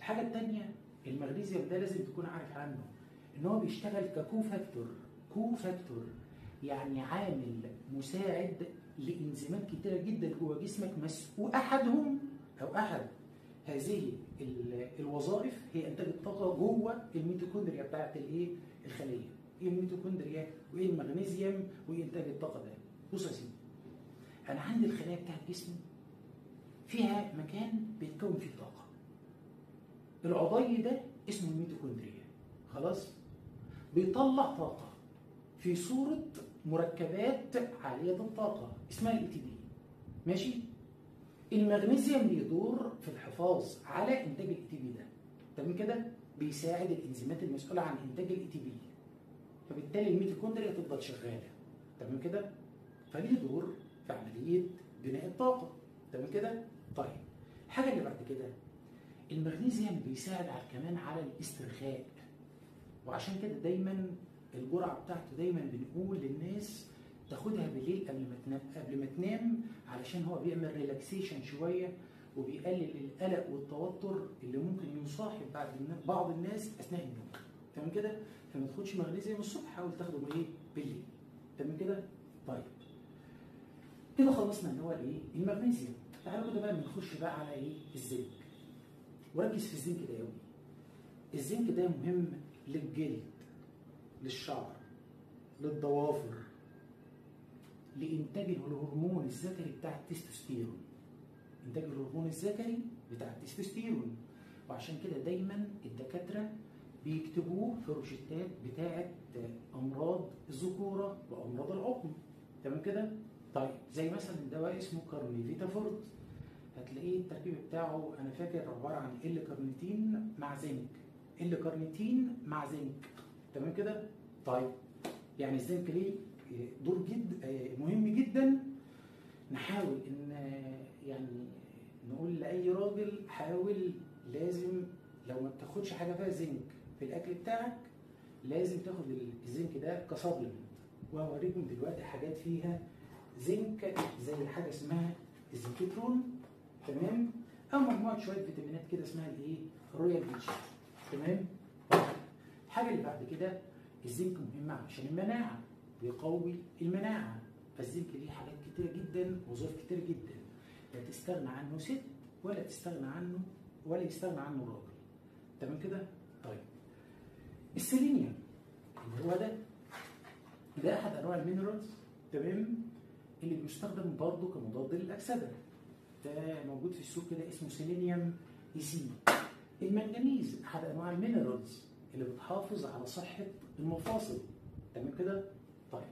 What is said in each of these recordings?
الحاجه الثانيه المغنيسيوم ده لازم تكون عارف عنه ان هو بيشتغل ككو فاكتور كو فاكتور يعني عامل مساعد لانزيمات كتيره جدا جوه جسمك مس واحدهم او احد هذه ال- الوظائف هي انتاج الطاقه جوه الميتوكوندريا بتاعت الايه الخليه ايه الميتوكوندريا وايه المغنيسيوم وايه انتاج الطاقه ده بص يا سيدي انا عندي الخلايا بتاعت جسمي فيها مكان بيتكون فيه طاقه العضي ده اسمه الميتوكوندريا خلاص بيطلع طاقه في صوره مركبات عاليه الطاقه اسمها الاي تي بي ماشي المغنيسيوم بيدور في الحفاظ على انتاج الاي تي بي ده تمام كده بيساعد الانزيمات المسؤوله عن انتاج الاي تي بي فبالتالي الميتوكوندريا تفضل شغاله تمام كده فليه دور في عمليه بناء الطاقه تمام كده طيب الحاجه اللي بعد كده المغنيسيوم بيساعد على كمان على الاسترخاء وعشان كده دايما الجرعه بتاعته دايما بنقول للناس تاخدها بالليل قبل ما تنام قبل ما تنام علشان هو بيعمل ريلاكسيشن شويه وبيقلل القلق والتوتر اللي ممكن يصاحب بعد النا- بعض الناس اثناء النوم تمام كده فما تاخدش مغنيسيوم الصبح حاول تاخده بايه بالليل تمام كده طيب كده خلصنا اللي هو الايه المغنيسيوم تعالوا كده بقى بنخش بقى على ايه الزنك وركز في الزنك ده قوي الزنك ده مهم للجلد للشعر للضوافر لانتاج الهرمون الذكري بتاع التستوستيرون انتاج الهرمون الذكري بتاع التستوستيرون وعشان كده دايما الدكاتره بيكتبوه في روشتات بتاعه امراض الذكوره وامراض العقم تمام كده طيب زي مثلا دواء اسمه كارنيفيتا فورت هتلاقيه التركيب بتاعه انا فاكر عباره عن ال كارنيتين مع زنك ال كارنيتين مع زنك تمام كده طيب يعني الزنك ليه دور جد مهم جدا نحاول ان يعني نقول لاي راجل حاول لازم لو ما بتاخدش حاجه فيها زنك في الاكل بتاعك لازم تاخد الزنك ده كسبلمنت وهوريكم دلوقتي حاجات فيها زنك زي حاجه اسمها الزنكترون تمام او مجموعه شويه فيتامينات كده اسمها الايه رويال بيتش تمام طيب. الحاجه اللي بعد كده الزنك مهم عشان المناعه بيقوي المناعه فالزنك ليه حاجات كتيره جدا وظائف كتيره جدا لا تستغنى عنه ست ولا تستغنى عنه ولا يستغنى عنه راجل تمام كده طيب السيلينيوم اللي هو ده ده احد انواع المينرالز تمام اللي بيستخدم برضه كمضاد للاكسده ده موجود في السوق كده اسمه سيلينيوم اي سي المنجنيز احد انواع المينرالز اللي بتحافظ على صحه المفاصل تمام كده طيب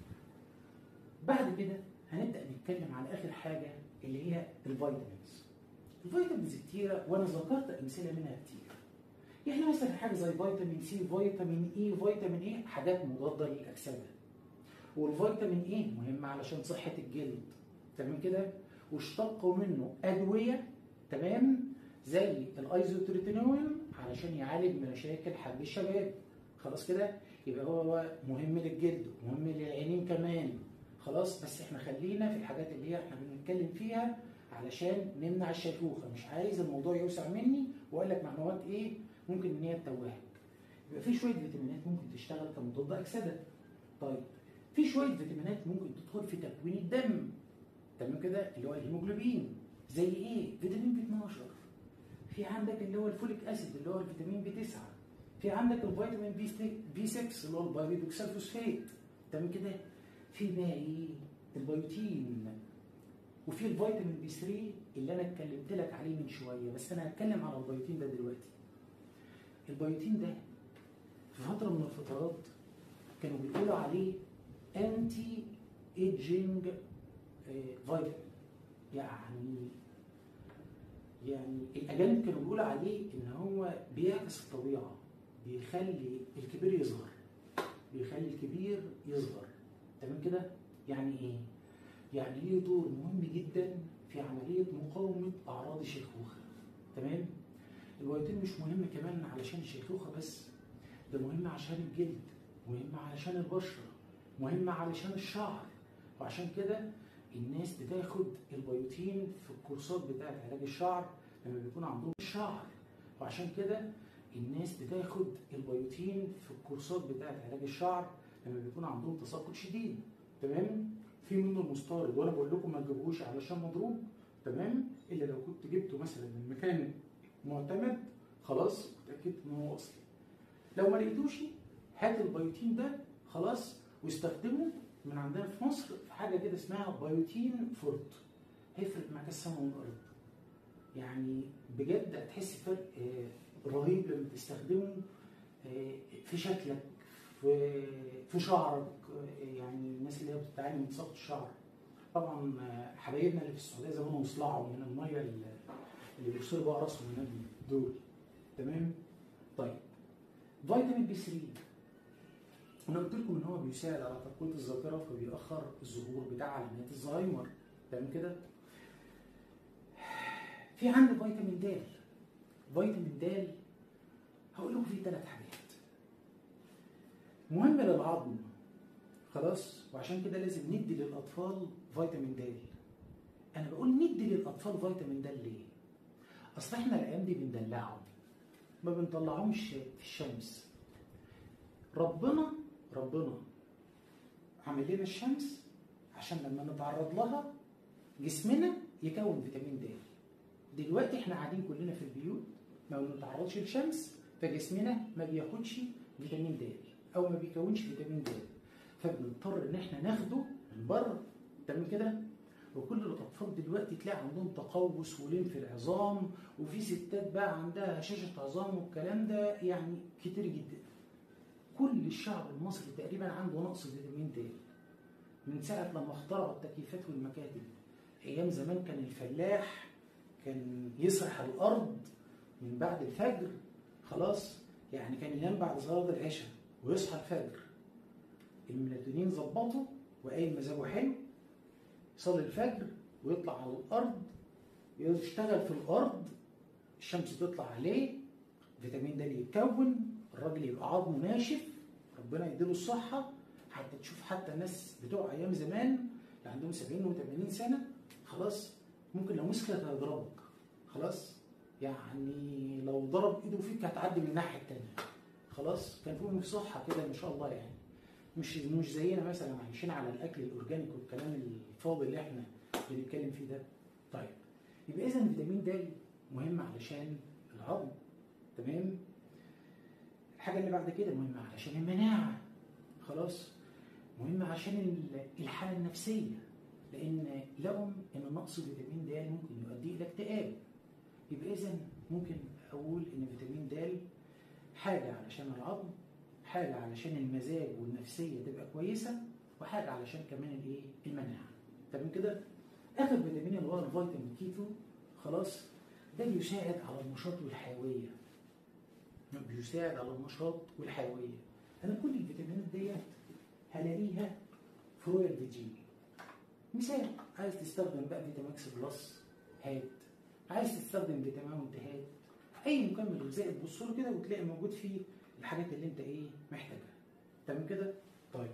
بعد كده هنبدا نتكلم على اخر حاجه اللي هي الفيتامينز الفيتامينز كتيره وانا ذكرت امثله منها كتير يعني مثلا حاجه زي فيتامين سي فيتامين اي فيتامين ايه حاجات مضاده للاكسده والفيتامين ايه مهم علشان صحه الجلد تمام كده واشتقوا منه ادويه تمام زي الايزوتريتينول علشان يعالج مشاكل حب الشباب خلاص كده يبقى هو مهم للجلد ومهم للعينين كمان خلاص بس احنا خلينا في الحاجات اللي هي احنا بنتكلم فيها علشان نمنع الشيخوخه مش عايز الموضوع يوسع مني واقول لك معلومات ايه ممكن ان هي تتوهك يبقى في شويه فيتامينات ممكن تشتغل كمضاد اكسده طيب في شويه فيتامينات ممكن تدخل في تكوين الدم تمام كده اللي هو الهيموجلوبين زي ايه فيتامين بي 12 في عندك اللي هو الفوليك اسيد اللي هو الفيتامين بي 9 في عندك الفيتامين بي بي 6 اللي هو البايبيدوكسال فوسفات تمام كده في بقى ايه البيوتين وفي الفيتامين بي 3 اللي انا اتكلمت لك عليه من شويه بس انا هتكلم على البيوتين ده دلوقتي البيوتين ده في فتره من الفترات كانوا بيقولوا عليه انتي ايجينج فيتامين يعني يعني الاجانب كانوا بيقولوا عليه ان هو بيعكس الطبيعه بيخلي الكبير يصغر بيخلي الكبير يصغر تمام كده يعني ايه يعني ليه دور مهم جدا في عمليه مقاومه اعراض الشيخوخه تمام البيوتين مش مهم كمان علشان الشيخوخه بس ده مهم عشان الجلد مهم علشان البشره مهم علشان الشعر وعشان كده الناس بتاخد البيوتين في الكورسات بتاعت علاج الشعر لما بيكون عندهم الشعر وعشان كده الناس بتاخد البيوتين في الكورسات بتاعت علاج الشعر لما بيكون عندهم تساقط شديد تمام في منه المستورد وانا بقول لكم ما تجيبوهوش علشان مضروب تمام الا لو كنت جبته مثلا من مكان معتمد خلاص متاكد ان هو اصلي لو ما لقيتوش هات البيوتين ده خلاص واستخدمه من عندنا في مصر في حاجه كده اسمها بيوتين فورت هيفرق معاك السما والارض يعني بجد هتحس فرق آه، رهيب لما تستخدمه آه، في شكلك في في شعرك آه، يعني الناس اللي هي بتتعاني من سقط الشعر طبعا آه، حبايبنا اللي في السعوديه زمان وصلعوا من الميه اللي اللي بيغسلوا بقى راسهم هناك دول تمام طيب فيتامين بي 3 انا قلت لكم ان هو بيساعد على تقويه الذاكره فبيأخر الظهور بتاع علامات الزهايمر تمام كده في عندي فيتامين د فيتامين د هقول لكم فيه ثلاث حاجات مهم للعظم خلاص وعشان كده لازم ندي للاطفال فيتامين د انا بقول ندي للاطفال فيتامين د ليه اصل احنا الايام دي بندلعهم ما بنطلعهمش في الشمس ربنا ربنا عامل لنا الشمس عشان لما نتعرض لها جسمنا يكون فيتامين د دلوقتي احنا قاعدين كلنا في البيوت ما بنتعرضش للشمس فجسمنا ما بياخدش فيتامين د او ما بيكونش فيتامين د فبنضطر ان احنا ناخده من بره تمام كده وكل الاطفال دلوقتي تلاقي عندهم تقوس ولين في العظام وفي ستات بقى عندها هشاشه عظام والكلام ده يعني كتير جدا كل الشعب المصري تقريبا عنده نقص فيتامين د من ساعه لما اخترعوا التكييفات والمكاتب ايام زمان كان الفلاح كان يسرح الارض من بعد الفجر خلاص يعني كان ينام بعد صلاه العشاء ويصحى الفجر الميلاتونين ظبطه وقايم مزاجه حلو يصلي الفجر ويطلع على الارض يشتغل في الارض الشمس تطلع عليه فيتامين د يتكون الراجل يبقى عظمه ناشف ربنا يديله الصحه حتى تشوف حتى الناس بتوع ايام زمان اللي عندهم 70 و80 سنه خلاص ممكن لو مسكك هيضربك خلاص يعني لو ضرب ايده فيك هتعدي من الناحيه الثانيه خلاص كان فيهم صحه كده ما شاء الله يعني مش مش زينا مثلا عايشين على الاكل الاورجانيك والكلام الفاضي اللي احنا بنتكلم فيه ده طيب يبقى اذا فيتامين د مهم علشان العظم تمام الحاجه اللي بعد كده مهمه علشان المناعه خلاص مهمه عشان ال- الحاله النفسيه لان لقوا ان نقص فيتامين د ممكن يؤدي الى اكتئاب يبقى اذا ممكن اقول ان فيتامين د حاجه علشان العظم حاجه علشان المزاج والنفسيه تبقى كويسه وحاجه علشان كمان الايه المناعه تمام كده اخر فيتامين اللي هو الفيتامين كيتو خلاص ده بيساعد على النشاط والحيويه بيساعد على النشاط والحيويه انا كل الفيتامينات ديت هلاقيها في رويال فيجي مثال عايز تستخدم بقى فيتاماكس بلس هات عايز تستخدم فيتامين هات اي مكمل غذائي تبص له كده وتلاقي موجود فيه الحاجات اللي انت ايه محتاجها تمام كده طيب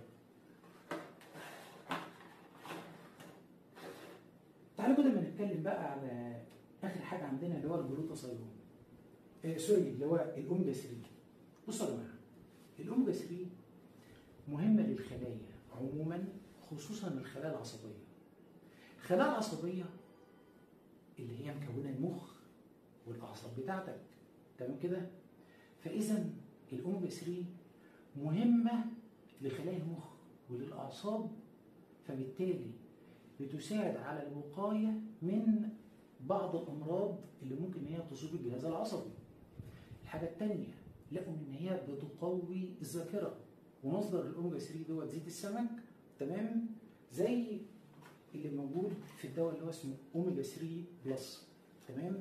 تعالوا كده ما نتكلم بقى على اخر حاجه عندنا اللي هو الجلوتاثيون آه سوري اللي هو الاوميجا 3 بصوا يا جماعه الاوميجا 3 مهمه للخلايا عموما خصوصا الخلايا العصبيه الخلايا العصبيه اللي هي مكونه المخ والاعصاب بتاعتك تمام كده فاذا الاوميجا 3 مهمه لخلايا المخ وللاعصاب فبالتالي بتساعد على الوقايه من بعض الامراض اللي ممكن ان هي تصيب الجهاز العصبي الحاجه الثانيه لقوا ان هي بتقوي الذاكره ومصدر الاوميجا 3 دوت زيت السمك تمام زي اللي موجود في الدواء اللي هو اسمه اوميجا 3 بلس تمام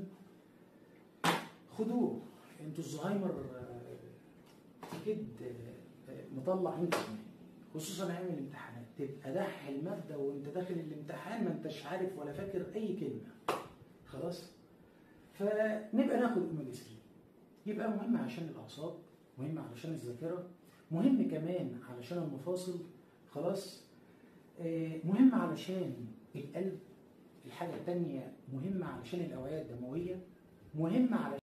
خدوه انتوا الزهايمر آه، اكيد آه، آه، مطلع عندكم يعني خصوصا ايام الامتحانات تبقى دح الماده وانت داخل الامتحان ما انتش عارف ولا فاكر اي كلمه خلاص فنبقى ناخد اوميجا 3 يبقى مهم عشان الاعصاب مهم علشان الذاكره مهم كمان علشان المفاصل خلاص آه، مهم علشان القلب الحاجه الثانيه مهمه علشان الاوعيه الدمويه مهم علشان